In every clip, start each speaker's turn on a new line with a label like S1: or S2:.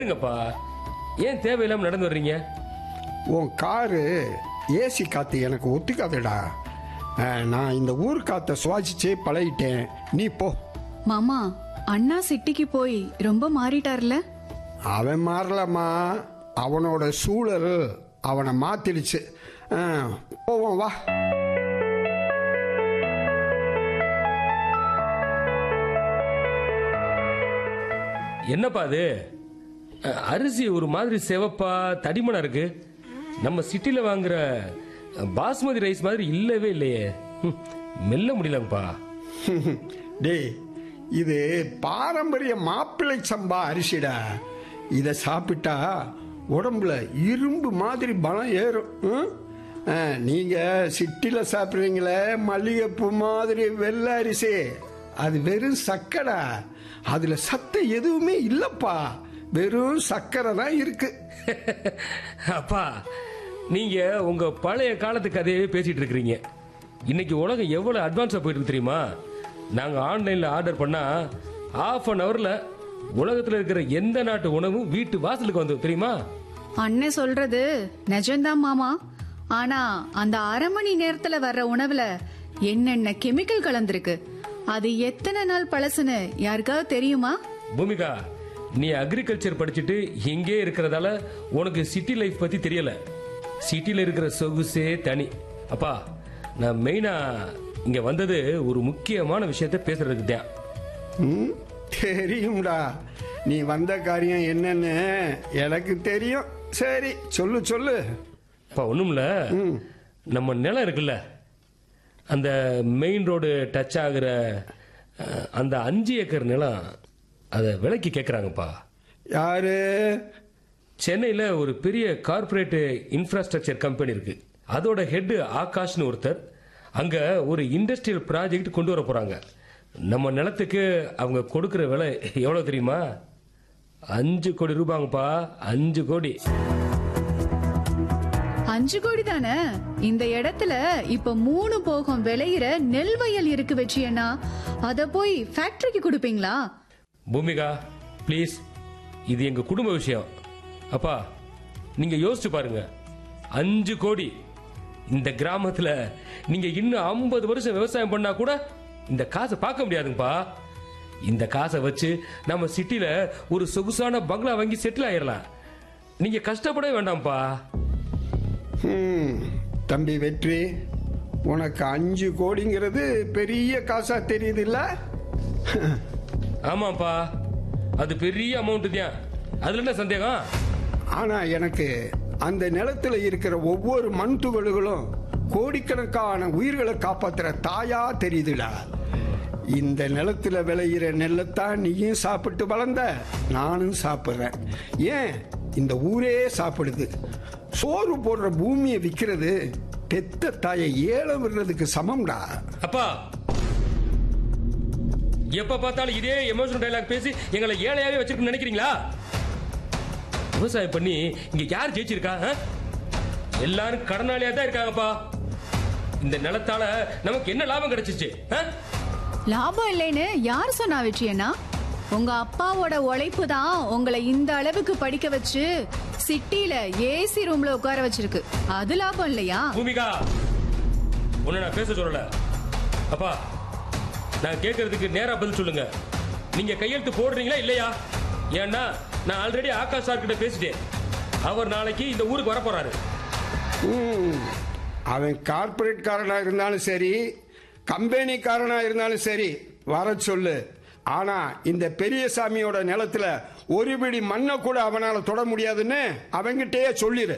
S1: இருங்கப்பா ஏன் தேவையில்லாம நடந்து வர்றீங்க
S2: உன் காரு ஏசி காத்து எனக்கு ஒத்துக்காதுடா அஹ், நான் இந்த ஊர் காத்தை சுவாசிச்சே பழகிட்டேன் நீ போ
S3: மாமா அண்ணா சிட்டிக்கு போய் ரொம்ப மாறிட்டார்ல
S2: அவன் மாறலம்மா அவனோட சூழல் அவனை மாத்திடுச்சு அஹ், போவோம் வா
S1: என்னப்பா அது அஹ், அரிசி ஒரு மாதிரி செவப்பா தடிமனா இருக்கு நம்ம சிட்டில வாங்குற அஹ், பாஸ்மதி ரைஸ் மாதிரி இல்லவே இல்லையே ஹம், மெல்ல முடியலங்கப்பா
S2: டேய் இது பாரம்பரிய மாப்பிள்ளை சம்பா அரிசிடா இதை சாப்பிட்டா உடம்புல இரும்பு மாதிரி பலம் ஏறும் ம்? ஆ, நீங்க சிட்டில சாப்பிட்றீங்களே மல்லிகைப்பூ மாதிரி வெள்ளை அரிசி அது வெறும் சக்கடா அதுல சத்து எதுவுமே இல்லப்பா வெறும் சக்கரை தான் இருக்கு
S1: அப்பா நீங்க உங்க பழைய காலத்து கதையவே பேசிட்டு இருக்கிறீங்க இன்னைக்கு உலகம் எவ்வளவு அட்வான்ஸா போயிட்டு இருக்கு தெரியுமா நாங்க ஆன்லைன்ல ஆர்டர் பண்ணா half அன் ஹவர்ல உலகத்துல இருக்கிற எந்த நாட்டு உணவும் வீட்டு வாசலுக்கு வந்து தெரியுமா
S3: அண்ணன் சொல்றது நிஜம்தான் மாமா ஆனா அந்த அரை மணி நேரத்துல வர்ற உணவுல என்னென்ன கெமிக்கல் கலந்திருக்கு அது எத்தனை நாள் பழசுன்னு யாருக்காவது தெரியுமா
S1: பூமிகா நீ அக்ரிகல்ச்சர் படிச்சுட்டு இங்கே இருக்கிறதால உனக்கு சிட்டி லைஃப் பத்தி தெரியல சிட்டில இருக்கிற சொகுசே தனி அப்பா நான் மெயினா இங்க வந்தது ஒரு முக்கியமான விஷயத்த பேசுறதுக்கு தான்
S2: ம், தெரியும்டா நீ வந்த காரியம் என்னன்னு எனக்கு தெரியும் சரி சொல்லு சொல்லு
S1: அப்பா ஒண்ணுமில்ல நம்ம நிலம் இருக்குல்ல அந்த மெயின் ரோடு டச் ஆகுற அஹ், அந்த அஞ்சு ஏக்கர் நிலம் அதை விலைக்கு கேட்குறாங்கப்பா
S2: யாரு
S1: சென்னையில் ஒரு பெரிய கார்ப்பரேட் இன்ஃப்ராஸ்ட்ரக்சர் கம்பெனி இருக்கு அதோட ஹெட் ஆகாஷ்னு ஒருத்தர் அங்க ஒரு இண்டஸ்ட்ரியல் ப்ராஜெக்ட் கொண்டு வர போறாங்க நம்ம நிலத்துக்கு அவங்க கொடுக்கிற விலை எவ்வளவு தெரியுமா அஞ்சு கோடி ரூபாங்கப்பா அஞ்சு கோடி
S3: அஞ்சு கோடி தானே இந்த இடத்துல இப்ப மூணு போகம் விளையிற நெல் வயல் இருக்கு வச்சியன்னா அத போய் ஃபேக்டரிக்கு கொடுப்பீங்களா
S1: பூமிகா ப்ளீஸ் இது எங்க குடும்ப விஷயம் அப்பா நீங்க யோசிச்சு பாருங்க அஞ்சு கோடி இந்த கிராமத்துல நீங்க இன்னும் ஐம்பது வருஷம் விவசாயம் பண்ணா கூட இந்த காசை பார்க்க முடியாதுங்கப்பா இந்த காசை வச்சு நம்ம சிட்டில ஒரு சொகுசான பங்களா வாங்கி செட்டில் ஆயிடலாம் நீங்க கஷ்டப்படவே வேண்டாம்ப்பா
S2: ம், தம்பி வெற்றி உனக்கு அஞ்சு கோடிங்கிறது பெரிய காசா தெரியுது இல்ல
S1: ஆமாப்பா அது பெரிய அமௌண்ட் தான் அதுல என்ன சந்தேகம்
S2: ஆனா எனக்கு அந்த நிலத்துல இருக்கிற ஒவ்வொரு மண் துகள்களும் கோடிக்கணக்கான உயிர்களை காப்பாத்துற தாயா தெரியுதுடா இந்த நிலத்துல விளையிற நெல்லைத்தான் நீயும் சாப்பிட்டு வளர்ந்த நானும் சாப்பிட்றேன் ஏன் இந்த ஊரே சாப்பிடுது சோறு போடுற பூமியை விற்கிறது பெத்த தாயை ஏழை விடுறதுக்கு சமம்டா
S1: அப்பா எப்ப பார்த்தாலும் இதே எமோஷனல் டைலாக் பேசி எங்களை ஏழையாவே வச்சிருக்கணும்னு நினைக்கிறீங்களா விவசாயம் பண்ணி இங்க யார் ஜெயிச்சிருக்கா ஆ? எல்லாரும் கடனாளியா தான் இருக்காங்கப்பா இந்த நிலத்தால நமக்கு என்ன லாபம் கிடைச்சிச்சு ஆ?
S3: லாபம் இல்லைன்னு யார் சொன்னா வச்சியன்னா உங்க அப்பாவோட உழைப்பு தான் உங்களை இந்த அளவுக்கு படிக்க வச்சு சிட்டில ஏசி ரூம்ல உட்கார வச்சிருக்கு அது லாபம் இல்லையா
S1: பூமிகா உன்னை நான் பேச சொல்லல அப்பா நான் கேட்கறதுக்கு நேரா பதில் சொல்லுங்க நீங்க கையெழுத்து போடுறீங்களா இல்லையா ஏன்னா நான் ஆல்ரெடி ஆகாஷ் சார் கிட்ட பேசிட்டேன் அவர் நாளைக்கு இந்த ஊருக்கு வர போறாரு
S2: ம், அவன் கார்பரேட் காரனா இருந்தாலும் சரி கம்பெனிக்காரனா இருந்தாலும் சரி வர சொல்லு ஆனா இந்த பெரியசாமியோட நிலத்துல ஒரு பிடி மண்ணை கூட அவனால தொட முடியாதுன்னு அவங்கிட்டயே சொல்லிடு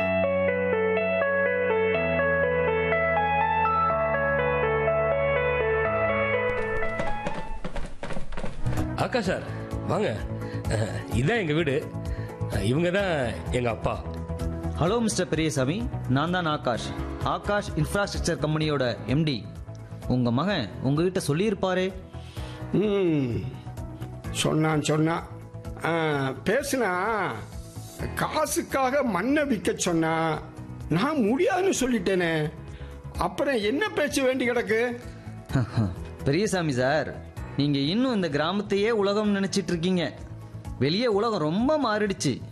S1: ஆகாஷ் சார் வாங்க அஹ், இதான் எங்க வீடு அஹ், இவங்க தான் எங்க அப்பா
S4: ஹலோ மிஸ்டர் பெரியசாமி நான் தான் ஆகாஷ் ஆகாஷ் இன்ஃப்ராஸ்ட்ரக்சர் கம்பெனியோட எம்டி உங்க மகன் உங்ககிட்ட சொல்லியிருப்பாரே
S2: ம், சொன்னான் சொன்னான் ஆ, பேசுனா காசுக்காக மண்ணை விற்க சொன்னா நான் முடியாதுன்னு சொல்லிட்டேனே அப்புறம் என்ன பேச்சு வேண்டி கிடக்கு
S4: பெரியசாமி சார் நீங்க இன்னும் இந்த கிராமத்தையே உலகம் நினைச்சிட்டு இருக்கீங்க வெளியே உலகம் ரொம்ப மாறிடுச்சு